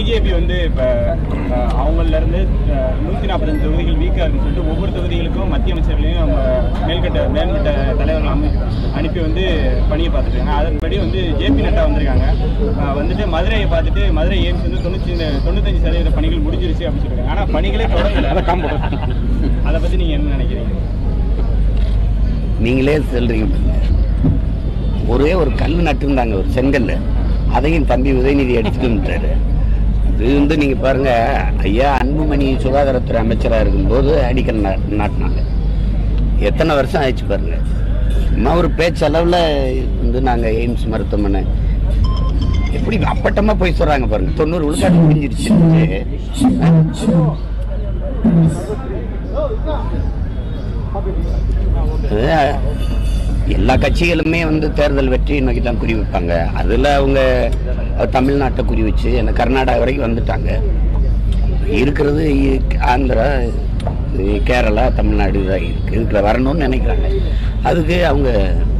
BJP வந்து இப்போ அவங்கள இருந்து நூற்றி நாற்பத்தஞ்சு தொகுதிகள் வீக்காக இருக்குன்னு சொல்லிட்டு ஒவ்வொரு தொகுதிகளுக்கும் மத்திய அமைச்சர்களையும் அவங்க மேல்கட்ட மேல்மட்ட தலைவர்கள் அமை அனுப்பி வந்து பணியை பார்த்துருக்காங்க அதன்படி வந்து ஜேபி நட்டா வந்திருக்காங்க அஹ் வந்துட்டு மதுரையை பார்த்துட்டு மதுரை எய்ம்ஸ் வந்து தொண்ணூற்றி தொண்ணூத்தஞ்சு சதவீத பணிகள் முடிஞ்சிருச்சு அப்படின்னு சொல்லியிருக்காங்க ஆனால் பணிகளே தொடங்கல அதை பற்றி நீங்கள் என்ன நினைக்கிறீங்க நீங்களே சொல்றீங்க பாருங்க. ஒரே ஒரு கல் நட்டுருந்தாங்க ஒரு செங்கல் அதையும் தம்பி உதயநிதி அடிச்சுட்டு வந்துட்டாரு இது வந்து நீங்க பாருங்க ஐயா அன்புமணி சுகாதாரத்துறை அமைச்சராக இருக்கும்போது அடிக்கல் நா- நாட்டினாங்க எத்தனை வருஷம் ஆயிடுச்சு பாருங்க சும்மா ஒரு பேச்சளவில் வந்து நாங்கள் எய்ம்ஸ் மருத்துவமனை எப்படி அப்பட்டமா போய் சொல்றாங்க பாருங்க தொண்ணூறு விழுக்காடு முடிஞ்சிருச்சு அஹ், எல்லா கட்சிகளுமே வந்து தேர்தல் வெற்றி நோக்கி தான் குறி வைப்பாங்க அதில் அவங்க தமிழ்நாட்டை குறி வச்சு என்ன கர்நாடகா வரைக்கும் வந்துட்டாங்க இருக்கிறது இ- ஆந்திரா இ- கேரளா தமிழ்நாடு தான் இருக்கு இதுக்குள்ள வரணும்னு நினைக்கிறாங்க அதுக்கு அவங்க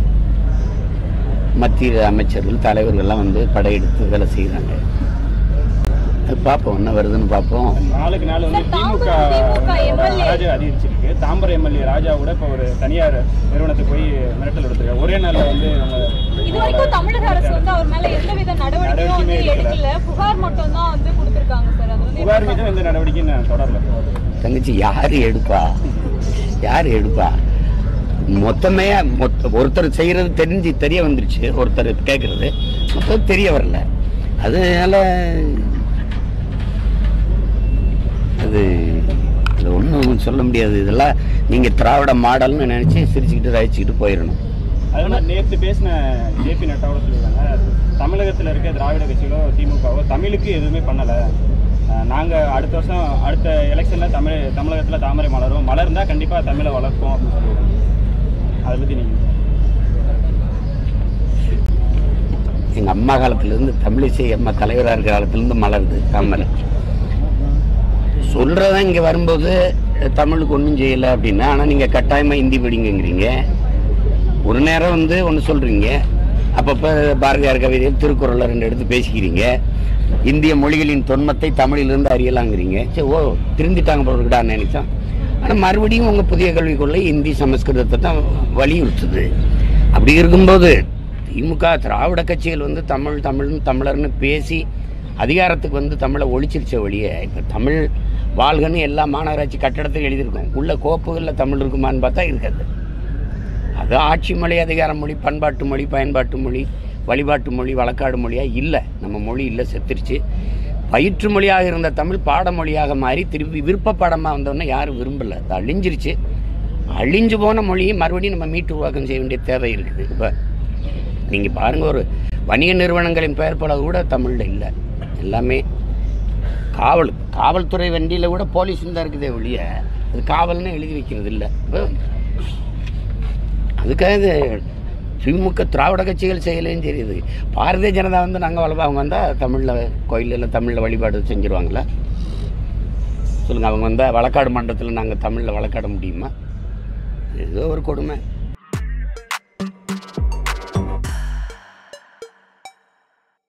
மத்திய அமைச்சர்கள் தலைவர்கள்லாம் வந்து படையெடுத்து வேலை செய்கிறாங்க அது பார்ப்போம் என்ன வருதுன்னு பார்ப்போம் நாளுக்கு நாள் வந்து சார், திமுக தாம்பரம் திமுக MLA. ராஜா அதிகரிச்சிருக்கு தாம்பரம் எம்எல்ஏ ராஜா கூட இப்போ ஒரு தனியார் நிறுவனத்துக்கு போய் மிரட்டல் எடுத்திருக்காரு ஒரே நாள்ல வந்து அவங்க இது வரைக்கும் தமிழக அரசு வந்து அவர் மேல எந்தவித நடவடிக்கையும் வந்து நடவடிக்கையுமே எடுக்கல. எடுக்கல புகார் மட்டும் தான் வந்து கொடுத்திருக்காங்க சார் அது வந்து புகார் மீதும் எந்த நடவடிக்கையும் நான் தொடரல தங்கச்சி யார் எடுப்பா யார் எடுப்பா மொத்தமே மொத்த ஒருத்தர் செய்கிறது தெரிஞ்சு தெரிய வந்துருச்சு ஒருத்தர் கேட்குறது மொத்தம் தெரிய வரல அதனால அது அது ஒன்றும் சொல்ல முடியாது இதெல்லாம் நீங்கள் திராவிட மாடல்னு நினச்சி சிரிச்சுக்கிட்டு ரசிச்சுக்கிட்டு போயிடணும் அது மாதிரி நேற்று பேசின ஜேபி நட்டாவோட சொல்லியிருக்காங்க தமிழகத்தில் இருக்க திராவிட கட்சிகளோ திமுகவோ தமிழுக்கு எதுவுமே பண்ணலை நாங்கள் அடுத்த வருஷம் அடுத்த எலெக்ஷனில் தமிழ் தமிழகத்தில் தாமரை மலரும் மலர்ந்தா கண்டிப்பாக தமிழை வளர்ப்போம் அப்படின்னு சொல்லியிருக்காங்க அதை பற்றி நீங்கள் எங்கள் அம்மா காலத்துலேருந்து தமிழிசை அம்மா தலைவராக இருக்கிற காலத்துலேருந்து மலருது தாமரை சொல்கிறத இங்கே வரும்போது அஹ், தமிழுக்கு ஒன்றும் செய்யலை அப்படின்னா ஆனால் நீங்கள் கட்டாயமாக ஹிந்தி படிங்கங்கிறீங்க ஒரு நேரம் வந்து ஒன்று சொல்கிறீங்க அப்பப்போ பாரதியார் கவிதை திருக்குறளை ரெண்டு எடுத்து பேசிக்கிறீங்க இந்திய மொழிகளின் தொன்மத்தை தமிழிலிருந்து அறியலாங்கிறீங்க சரி ஓ திருந்திட்டாங்க போல இருக்குடான்னு நினைச்சோம் ஆனால் மறுபடியும் உங்கள் புதிய கல்விக் கொள்கை இந்தி சமஸ்கிருதத்தை தான் வலியுறுத்துது அப்படி இருக்கும்போது திமுக திராவிட கட்சிகள் வந்து தமிழ் தமிழ்னு தமிழர்னு பேசி அதிகாரத்துக்கு வந்து தமிழை ஒழிச்சிருச்ச வழியே இப்போ தமிழ் வாழ்கன்னு எல்லா மாநகராட்சி கட்டடத்தையும் எழுதியிருக்கோம் உள்ள கோப்புகளில் தமிழ் இருக்குமான்னு பார்த்தா இருக்காது அது ஆட்சி மொழி அதிகார மொழி பண்பாட்டு மொழி பயன்பாட்டு மொழி வழிபாட்டு மொழி வழக்காடு மொழியாக இல்லை நம்ம மொழி இல்லை செத்துருச்சு பயிற்று மொழியாக இருந்த தமிழ் பாடமொழியாக மாறி திருப்பி விருப்ப பாடமாக வந்தோன்னே யாரும் விரும்பலை அது அழிஞ்சிருச்சு அழிஞ்சு போன மொழியை மறுபடியும் நம்ம மீட்டு உருவாக்கம் செய்ய வேண்டிய தேவை இருக்குது இப்போ நீங்கள் பாருங்கள் ஒரு வணிக நிறுவனங்களின் பெயர் பல கூட தமிழில் இல்லை எல்லாமே காவல் காவல்துறை வண்டியில் கூட போலீஸ் தான் இருக்குதே ஒழிய அது காவல்னு எழுதி வைக்கிறது இல்லை இப்போ அதுக்காக இது திமுக திராவிட கட்சிகள் செய்யலையும் தெரியுது பாரதிய ஜனதா வந்து நாங்கள் வளர்ப்போம் அவங்க வந்தால் தமிழில் கோயிலில் தமிழில் வழிபாடு செஞ்சுருவாங்களா சொல்லுங்கள் அவங்க வந்தால் வழக்காடு மன்றத்தில் நாங்கள் தமிழில் வழக்காட முடியுமா ஏதோ ஒரு கொடுமை